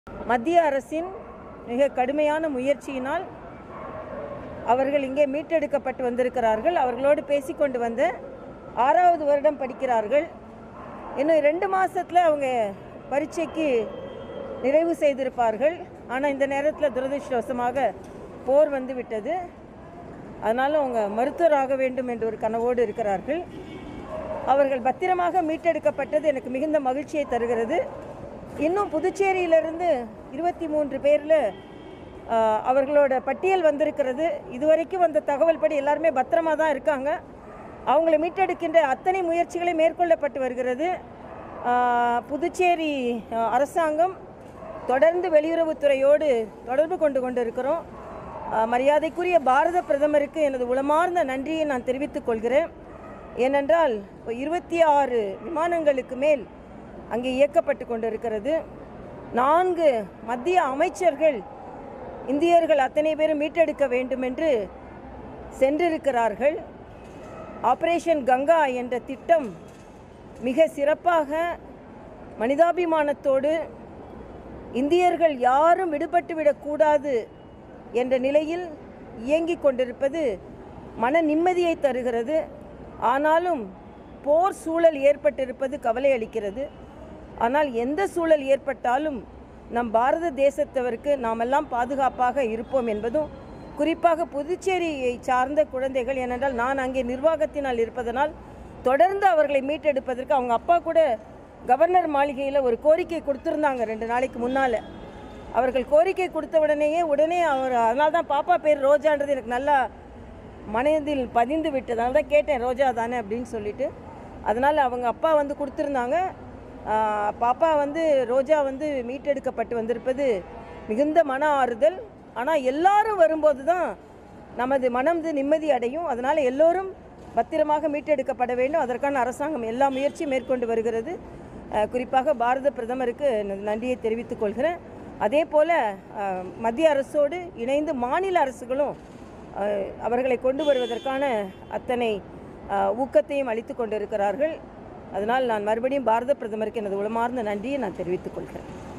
மத்திய அரசின் மிக கடுமையான முயற்சியினால் அவர்கள் இங்கே மீட்டெடுக்கப்பட்டு வந்திருக்கிறார்கள் அவர்களோடு பேசிக்கொண்டு வந்த ஆறாவது வருடம் படிக்கிறார்கள் இன்னும் ரெண்டு மாசத்துல அவங்க பரீட்சைக்கு நிறைவு செய்திருப்பார்கள் ஆனால் இந்த நேரத்தில் துரதிருஷ்டவசமாக போர் வந்து விட்டது அதனால் அவங்க மருத்துவராக வேண்டும் என்ற ஒரு கனவோடு இருக்கிறார்கள் அவர்கள் பத்திரமாக மீட்டெடுக்கப்பட்டது எனக்கு மிகுந்த மகிழ்ச்சியை தருகிறது இன்னும் புதுச்சேரியிலிருந்து இருபத்தி மூன்று பேரில் அவர்களோட பட்டியல் வந்திருக்கிறது இதுவரைக்கும் வந்த தகவல் படி எல்லாருமே பத்திரமா தான் இருக்காங்க அவங்களை மீட்டெடுக்கின்ற அத்தனை முயற்சிகளை மேற்கொள்ளப்பட்டு வருகிறது ஆஹ், புதுச்சேரி ஆஹ், அரசாங்கம் தொடர்ந்து வெளியுறவுத்துறையோடு தொடர்பு கொண்டு கொண்டிருக்கிறோம் ஆஹ், மரியாதைக்குரிய பாரத பிரதமருக்கு எனது உளமார்ந்த நன்றியை நான் தெரிவித்துக் கொள்கிறேன் ஏனென்றால் இப்போ இருபத்தி ஆறு விமானங்களுக்கு மேல் அங்கே இயக்கப்பட்டு கொண்டிருக்கிறது நான்கு மத்திய அமைச்சர்கள் இந்தியர்கள் அத்தனை பேரும் மீட்டெடுக்க வேண்டும் என்று சென்றிருக்கிறார்கள் ஆபரேஷன் கங்கா என்ற திட்டம் மிக சிறப்பாக மனிதாபிமானத்தோடு இந்தியர்கள் யாரும் விடுபட்டு விடக்கூடாது என்ற நிலையில் இயங்கிக் கொண்டிருப்பது மன நிம்மதியை தருகிறது ஆனாலும் போர் சூழல் ஏற்பட்டிருப்பது கவலை அளிக்கிறது ஆனால் எந்த சூழல் ஏற்பட்டாலும் நம் பாரத தேசத்தவருக்கு நாமெல்லாம் பாதுகாப்பாக இருப்போம் என்பதும் குறிப்பாக புதுச்சேரியை சார்ந்த குழந்தைகள் ஏனென்றால் நான் அங்கே நிர்வாகத்தினால் இருப்பதனால் தொடர்ந்து அவர்களை மீட்டெடுப்பதற்கு அவங்க அப்பா கூட கவர்னர் மாளிகையில் ஒரு கோரிக்கை கொடுத்துருந்தாங்க ரெண்டு நாளைக்கு முன்னால் அவர்கள் கோரிக்கை கொடுத்த உடனேயே உடனே அவர் அதனால தான் பாப்பா பேர் ரோஜான்றது எனக்கு நல்லா மனதில் பதிந்து விட்டது அதனால தான் கேட்டேன் ரோஜா தானே அப்படின்னு சொல்லிட்டு அதனால் அவங்க அப்பா வந்து கொடுத்துருந்தாங்க ஆஹ், பாப்பா வந்து ரோஜா வந்து மீட்டெடுக்கப்பட்டு வந்திருப்பது மிகுந்த மன ஆறுதல் ஆனால் எல்லாரும் வரும்போது தான் நமது மனம் நிம்மதி அடையும் அதனால் எல்லோரும் பத்திரமாக மீட்டெடுக்கப்பட வேண்டும் அதற்கான அரசாங்கம் எல்லா முயற்சியும் மேற்கொண்டு வருகிறது அஹ், குறிப்பாக பாரத பிரதமருக்கு எனது நன்றியை தெரிவித்துக் கொள்கிறேன் அதே போல் அஹ், மத்திய அரசோடு இணைந்து மாநில அரசுகளும் அஹ், அவர்களை கொண்டு வருவதற்கான அத்தனை அஹ், ஊக்கத்தையும் அளித்து கொண்டிருக்கிறார்கள் அதனால் நான் மறுபடியும் பாரத பிரதமருக்கு எனது உளமார்ந்த நன்றியை நான் தெரிவித்துக் கொள்கிறேன்